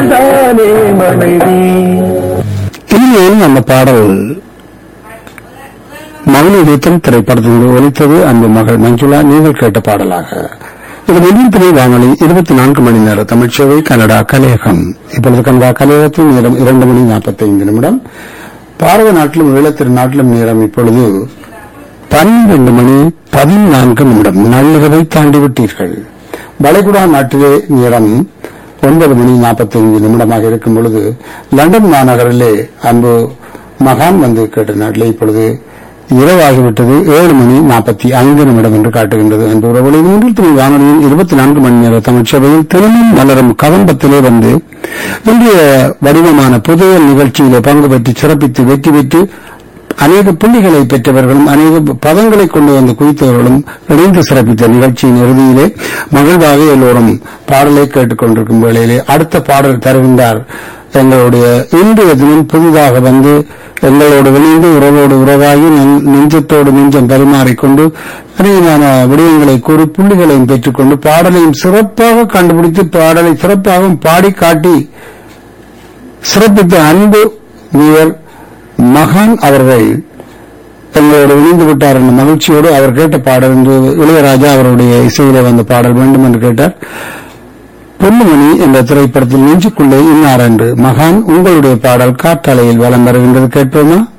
தானே மனைவி இனிமேல் அந்த பாடல் மகளிர் திரைப்படத்தில் ஒலித்தது அந்த மகள் மஞ்சுளா நீங்கள் கேட்ட பாடலாக இது வெளியிட்டு வானொலி இருபத்தி நான்கு மணி நேர தமிழ்ச்சேவை கனடா கலையகம் இப்பொழுது கனடா கலையகத்தின் நேரம் இரண்டு மணி நாற்பத்தி ஐந்து நிமிடம் பாரத நாட்டிலும் ஈழத்திரு நாட்டிலும் நேரம் இப்பொழுது பன்னிரண்டு மணி பதினான்கு நிமிடம் நள்ளிரவை தாண்டிவிட்டீர்கள் வளைகுடா நாட்டிலே நேரம் ஒன்பது மணி நாற்பத்தி ஐந்து நிமிடமாக இருக்கும் பொழுது லண்டன் மாநகரிலே அன்பு மகான் வந்து கேட்ட நாட்டிலே இப்பொழுது இரவாகிவிட்டது ஏழு மணி நாற்பத்தி ஐந்து நிமிடம் என்று காட்டுகின்றது அன்பு உறவுகளை மூன்றில் துணை வானொலியின் இருபத்தி நான்கு மணி நேர தமிழ்ச்சபையில் திருமணம் மலரும் கதம்பத்திலே வந்து இன்றைய வடிவமான புதிய நிகழ்ச்சியிலே பங்கு பெற்று சிறப்பித்து வெற்றி பெற்று அநேக புள்ளிகளை பெற்றவர்களும் அநேக பதங்களை கொண்டு வந்து குவித்தவர்களும் இணைந்து சிறப்பித்த நிகழ்ச்சியின் இறுதியிலே மகிழ்வாக எல்லோரும் பாடலை கேட்டுக் கொண்டிருக்கும் வேளையிலே அடுத்த பாடல் தருகின்றார் எங்களுடைய இன்றைய தினம் புதிதாக வந்து எங்களோடு இணைந்து உறவோடு உறவாகி நெஞ்- நெஞ்சத்தோடு நெஞ்சம் பரிமாறிக்கொண்டு அநேகமான விடயங்களை கூறி புள்ளிகளையும் பெற்றுக்கொண்டு பாடலையும் சிறப்பாக கண்டுபிடித்து பாடலை சிறப்பாகவும் பாடி காட்டி சிறப்பித்த அன்பு வீரர் மகான் அவர்கள் எங்களோடு இணைந்து விட்டார் என்ற மகிழ்ச்சியோடு அவர் கேட்ட பாடல் என்று இளையராஜா அவருடைய இசையிலே வந்த பாடல் வேண்டும் என்று கேட்டார் பொன்னுமணி என்ற திரைப்படத்தில் நெஞ்சுக்குள்ளே இன்னார் என்று மகான் உங்களுடைய பாடல் காற்றலையில் வலம் வருகின்றது கேட்போமா